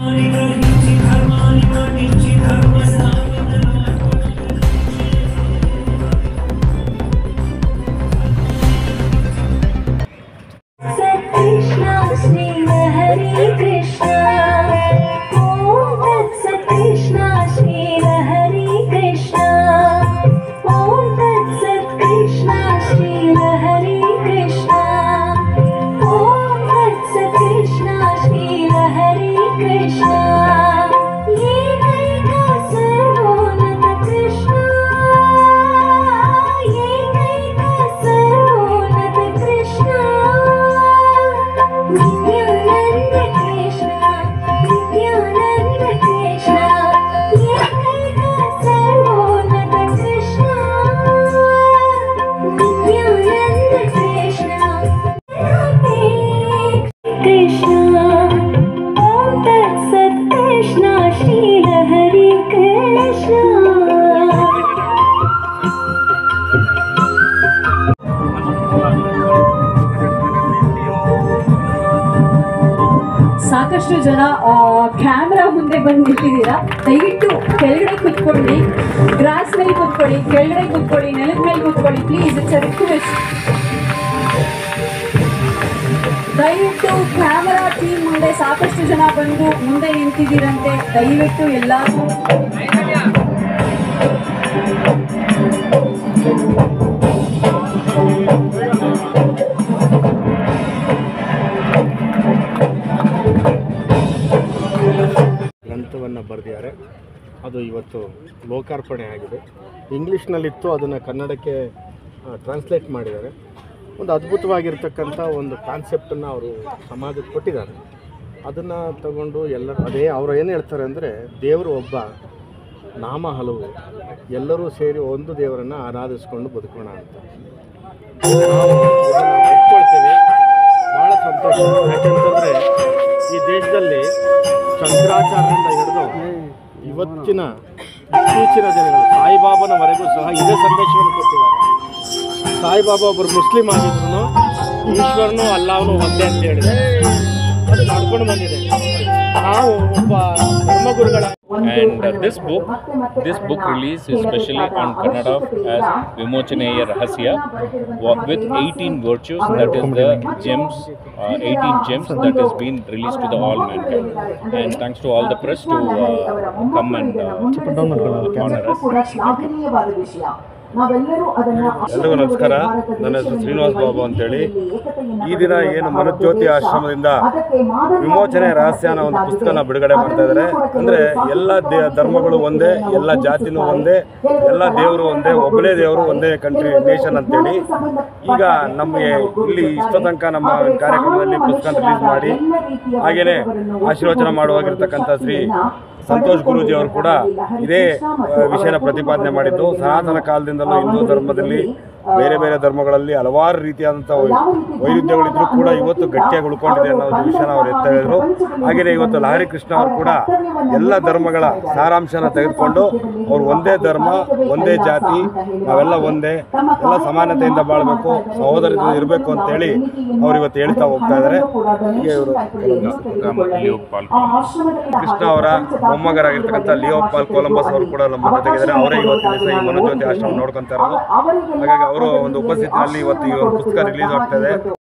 कृष्ण श्री हरे कृष्ण ओम तत्सत कृष्ण श्री हरे कृष्ण ओम तत्सत कृष्ण श्री हरे कृष्ण ओम तत्सत कृष्ण श्री हरे कृष्ण ये कैका सर्वोन्नत कृष्ण ये कैका सर्वोन्नत कृष्ण नित्यानंद कृष्ण नित्यानंद कृष्ण ये कैका सर्वोन्नत कृष्ण नित्यानंद कृष्ण कृष्ण ओम तत्सत कृष्ण श्री हरि कृष्ण ಸಾಕಷ್ಟು ಜನ ಕ್ಯಾಮ್ರಾ ಮುಂದೆ ಬಂದು ನಿಂತಿದ್ದೀರಾ ದಯವಿಟ್ಟು ಕೆಳಗಡೆ ಕುತ್ಕೊಳ್ಳಿ ಗ್ರಾಸ್ ಮೇಲೆ ಕುತ್ಕೊಳ್ಳಿ ಕೆಳಗಡೆ ಕುತ್ಕೊಳ್ಳಿ ನೆಲದ ಮೇಲೆ ಕುತ್ಕೊಳ್ಳಿ ಪ್ಲೀಸ್ ಇಟ್ಸ್ ರಿಕ್ವೆಸ್ಟ್ ದಯವಿಟ್ಟು ಕ್ಯಾಮರಾ ಟೀಮ್ ಮುಂದೆ ಸಾಕಷ್ಟು ಜನ ಬಂದು ಮುಂದೆ ನಿಂತಿದ್ದೀರಂತೆ ದಯವಿಟ್ಟು ಎಲ್ಲರೂ ಗ್ರಂಥವನ್ನು ಬರೆದಿದ್ದಾರೆ ಅದು ಇವತ್ತು ಲೋಕಾರ್ಪಣೆ ಆಗಿದೆ ಇಂಗ್ಲೀಷ್ನಲ್ಲಿತ್ತು ಅದನ್ನು ಕನ್ನಡಕ್ಕೆ ಟ್ರಾನ್ಸ್ಲೇಟ್ ಮಾಡಿದ್ದಾರೆ ಒಂದು ಅದ್ಭುತವಾಗಿರ್ತಕ್ಕಂಥ ಒಂದು ಕಾನ್ಸೆಪ್ಟನ್ನು ಅವರು ಸಮಾಜಕ್ಕೆ ಕೊಟ್ಟಿದ್ದಾರೆ ಅದನ್ನು ತಗೊಂಡು ಎಲ್ಲ ಅದೇ ಅವರು ಏನು ಹೇಳ್ತಾರೆ ಅಂದರೆ ದೇವರು ಒಬ್ಬ ನಾಮ ಹಲವು ಎಲ್ಲರೂ ಸೇರಿ ಒಂದು ದೇವರನ್ನು ಆರಾಧಿಸ್ಕೊಂಡು ಬದುಕೋಣ ಅಂತ ನಾವು ಇದನ್ನ ಒಪ್ಕೊಳ್ತೇವೆ ಭಾಳ ಸಂತೋಷ ಯಾಕೆಂತಂದರೆ ಈ ದೇಶದಲ್ಲಿ ಶಂಕರಾಚಾರ್ಯರಿಂದ ಹಿಡಿದು ಇವತ್ತಿನ ಇತ್ತೀಚಿನ ದಿನಗಳು ಸಾಯಿಬಾಬನವರೆಗೂ ಸಹ ಇದೇ ಸಂದೇಶವನ್ನು ಕೊಟ್ಟಿದ್ದಾರೆ ಸಾಯಿಬಾಬಾ ಒಬ್ಬರು ಮುಸ್ಲಿಂ ಆಗಿದ್ರು ಈಶ್ವರನು ಅಲ್ಲಾಹನು ಒಂದೇ ಅಂತ ಹೇಳಿದ್ದಾರೆ ಅದು ನಡ್ಕೊಂಡು ಬಂದಿದೆ ನಾವು ಒಬ್ಬ ಧರ್ಮಗುರುಗಳ And uh, this book, this book release is specially on Kannada as Vimochaneya Rahasya wa- with 18 virtues, that is the gems, uh, 18 gems that has been released to the all mankind. And thanks to all the press to uh, come and uh, honor us. ಕೂಡ ಶ್ಲಾಘನೀಯವಾದ ವಿಷಯ ನಾವೆಲ್ಲರೂ ಅದನ್ನ ಎಲ್ರಿಗೂ ನಮಸ್ಕಾರ ನನ್ನ ಹೆಸರು ಶ್ರೀನಿವಾಸ್ ಬಾಬು ಅಂತೇಳಿ ಈ ದಿನ ಏನು ಮನುಜ್ಯೋತಿ ಆಶ್ರಮದಿಂದ ವಿಮೋಚನೆ ರಹಸ್ಯ ಅನ್ನೋ ಒಂದು ಪುಸ್ತಕನ ಬಿಡುಗಡೆ ಮಾಡ್ತಾ ಇದ್ದಾರೆ ಅಂದ್ರೆ ಎಲ್ಲ ದೇ- ಧರ್ಮಗಳು ಒಂದೇ ಎಲ್ಲ ಜಾತಿನೂ ಒಂದೇ ಎಲ್ಲ ದೇವರು ಒಂದೇ ಒಬ್ಬನೇ ದೇವರು ಒಂದೇ ಕಂಟ್ರಿ ನೇಷನ್ ಅಂತೇಳಿ ಈಗ ನಮಗೆ ಇಲ್ಲಿ ಇಷ್ಟ ತನಕ ನಮ್ಮ ಕಾರ್ಯಕ್ರಮದಲ್ಲಿ ಪುಸ್ತಕ ರಿಲೀಸ್ ಮಾಡಿ ಹಾಗೇನೆ ಆಶೀರ್ವಚನ ಮಾಡುವಾಗಿರ್ತಕ್ಕಂಥ ಶ್ರೀ ಸಂತೋಷ್ ಗುರೂಜಿ ಅವರು ಕೂಡ ಇದೇ ಆ, ವಿಷಯನ ಪ್ರತಿಪಾದನೆ ಮಾಡಿದ್ದು ಸನಾತನ ಕಾಲದಿಂದಲೂ ಹಿಂದೂ ಧರ್ಮದಲ್ಲಿ ಬೇರೆ ಬೇರೆ ಧರ್ಮಗಳಲ್ಲಿ ಹಲವಾರು ರೀತಿಯಾದಂಥ ವೈ- ವೈರುಧ್ಯಗಳಿದ್ರು ಕೂಡ ಇವತ್ತು ಗಟ್ಟಿಯಾಗಿ ಉಳ್ಕೊಂಡಿದೆ ಅನ್ನೋ ಒಂದು ವಿಷಯನ ಅವ್ರು ಎತ್ತ ಹೇಳಿದ್ರು ಹಾಗೆಯೇ ಇವತ್ತು ಲಹರಿ ಕೃಷ್ಣ ಅವರು ಕೂಡ ಎಲ್ಲ ಧರ್ಮಗಳ ಸಾರಾಂಶನ ತೆಗೆದುಕೊಂಡು ಅವ್ರು ಒಂದೇ ಧರ್ಮ ಒಂದೇ ಜಾತಿ ನಾವೆಲ್ಲ ಒಂದೇ ಎಲ್ಲ ಸಮಾನತೆಯಿಂದ ಬಾಳಬೇಕು ಸಹೋದರದಿಂದ ಇರಬೇಕು ಅಂತೇಳಿ ಅವ್ರು ಇವತ್ತು ಹೇಳ್ತಾ ಹೋಗ್ತಾ ಇದ್ದಾರೆ ಹೀಗೆ ಇವರು Leopold. ಕೃಷ್ಣ ಅವರ ಮೊಮ್ಮಗರಾಗಿರ್ತಕ್ಕಂಥ ಲಿಯೋ ಪಾಲ್ ಕೊಲಂಬಸ್ ಅವರು ಕೂಡ ನಮ್ಮ ಜೊತೆಗಿದ್ದಾರೆ ಅವರೇ ಇವತ್ತು ದಿವಸ ಈ ಮನೋಜ್ಯೋತಿ ಆಶ್ರಮ ನೋಡ್ಕೊಂತಾ ಇರೋದು ಹಾಗಾಗಿ ಅವರು ಒಂದು ಉಪಸ್ಥಿತಿಯಲ್ಲಿ ಇವತ್ತು ಈ ಒಂದು ಪುಸ್ತಕ ರಿಲೀಸ್ ಆಗ್ತಾ ಇದೆ